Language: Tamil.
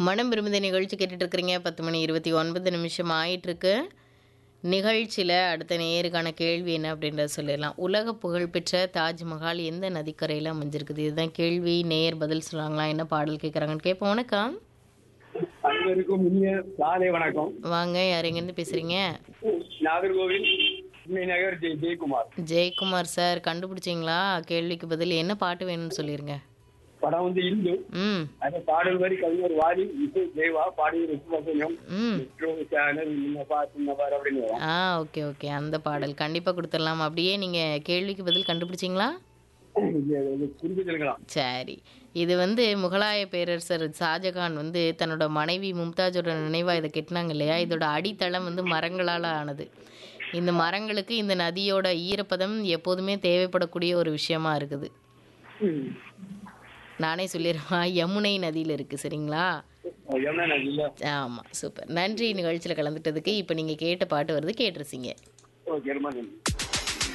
மனம் விரும்புத நிகழ்ச்சி கேட்டுட்டு இருக்கிறீங்க பத்து மணி இருபத்தி ஒன்பது நிமிஷம் ஆயிட்டிருக்கு நிகழ்ச்சியில் அடுத்த நேருக்கான கேள்வி என்ன அப்படின்றத சொல்லிடலாம் உலக புகழ்பெற்ற தாஜ்மஹால் எந்த நதிக்கரையில் அமைஞ்சிருக்குது இதுதான் கேள்வி நேர் பதில் சொல்லுவாங்களா என்ன பாடல் கேட்குறாங்கன்னு கேட்போம் வணக்கம் அனைவருக்கும் இனிய காலை வணக்கம் வாங்க யார் எங்கேருந்து பேசுகிறீங்க நாகர்கோவில் உண்மை நகர் ஜெய் ஜெயக்குமார் ஜெயக்குமார் சார் கண்டுபிடிச்சிங்களா கேள்விக்கு பதில் என்ன பாட்டு வேணும்னு சொல்லிடுங்க படம் வந்து இந்து ம் அந்த பாடல் வரி கவிஞர் வாலி இசை தேவா பாடிய வசனம் ம் சேனல் இன்னப்பா சின்னப்பார் அப்படின்னு வரும் ஆ ஓகே ஓகே அந்த பாடல் கண்டிப்பாக கொடுத்துடலாம் அப்படியே நீங்கள் கேள்விக்கு பதில் கண்டுபிடிச்சிங்களா இது இது குறிப்பு சொல்லுங்களாம் சரி இது வந்து முகலாய பேரரசர் ஷாஜகான் வந்து தன்னோட மனைவி மும்தாஜோட நினைவாக இதை கெட்டினாங்க இல்லையா இதோட அடித்தளம் வந்து மரங்களால் ஆனது இந்த மரங்களுக்கு இந்த நதியோட ஈரப்பதம் எப்போதுமே தேவைப்படக்கூடிய ஒரு விஷயமா இருக்குது ம். நானே சொல்லிடுவேன் யமுனை நதியில் இருக்குது சரிங்களா என்ன நான் இல்ல ஆமாம் சூப்பர் நன்றி நிகழ்ச்சியில் கலந்துட்டதுக்கு இப்போ நீங்கள் கேட்ட பாட்டு வருது கேட்டுருச்சிங்க ஓகே ரொம்ப நன்றி